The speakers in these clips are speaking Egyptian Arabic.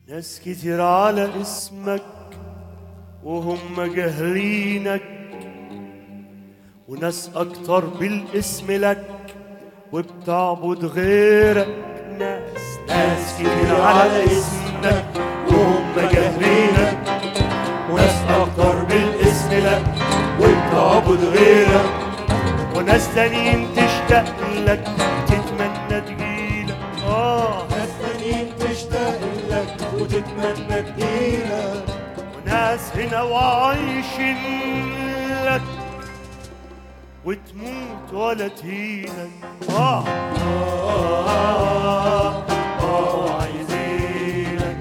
ناس كتير على اسمك وهم جاهلينك وناس اكتر بالاسم لك وبتعبد غيرك ناس ناس كتير على اسمك وهم جاهلينك وناس اكتر بالاسم لك وبتعبد غيرك وناس تانيين تشتاق لك تتمنى تجيلك اه ناس تانيين تشتاق لك وتتمنى تجيلك وناس هنا وعايشين لك وتموت ولا تهينك آه آه آه عايزينك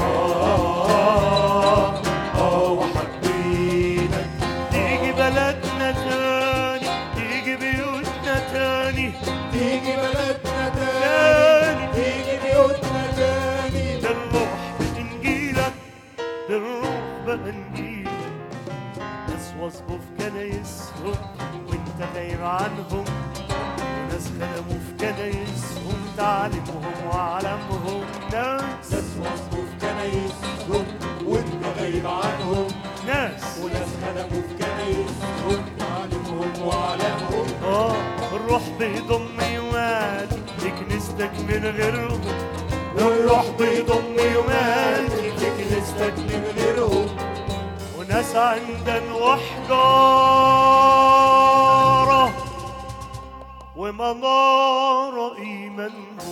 آه آه وحابينك تيجي بلدنا تاني تيجي بيوتنا تاني تيجي بلدنا تاني تيجي بيوتنا تاني بالروح بتنجيلك بالروح بنجيلك ناس وصبوا في كنايسهم وانت غايب عنهم وناس خدموا في كنايسهم تعليمهم وعلمهم ناس ناس وصفوا في كنايسهم وانت غايب عنهم ناس وناس خدموا في كنايسهم تعليمهم وعلمهم اه الروح بيضم يوماتي لكنيستك من غيرهم والروح بيضم يوماتي في كنيستك من غيرهم وناس عندن وحجارة ومنارة إيمانهم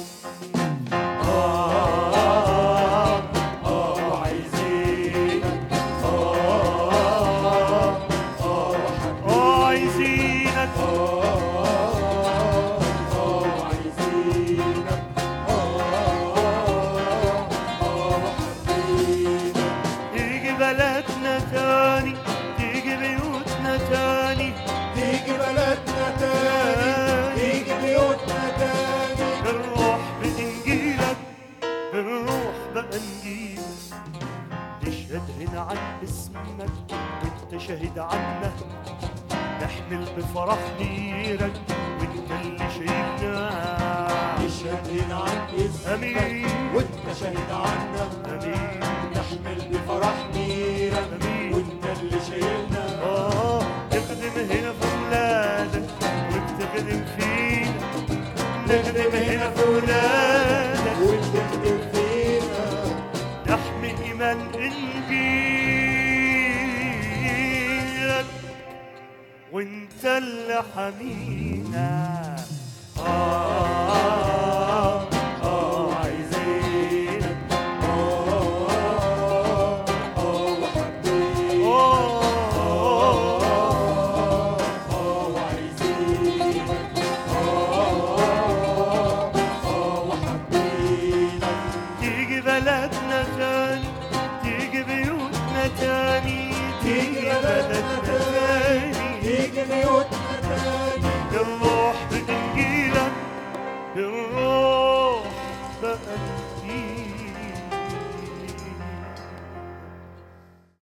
آه آه عايزينك آه آه آه عايزينك آه آه عايزينك آه آه حبيبك تيجي بلدنا تاني تيجي بيوتنا تاني تيجي بلدنا تاني تيجي بيوتنا تاني بالروح بإنجيلك بالروح بأنجيلك نشهد هنا عن اسمك وانت شاهد عنا نحمل بفرح نيرك وانت اللي شايلنا نشهد هنا عن اسمك امين وانت شاهد عنا امين نحمل بفرح نيرك أمين. وانت اللي شايلنا اه تخدم هنا في ولادك وبتخدم فينا نخدم هنا في ولادك وتكتب فينا نحمي إيمان إنجيلك وانت اللي حمينا آه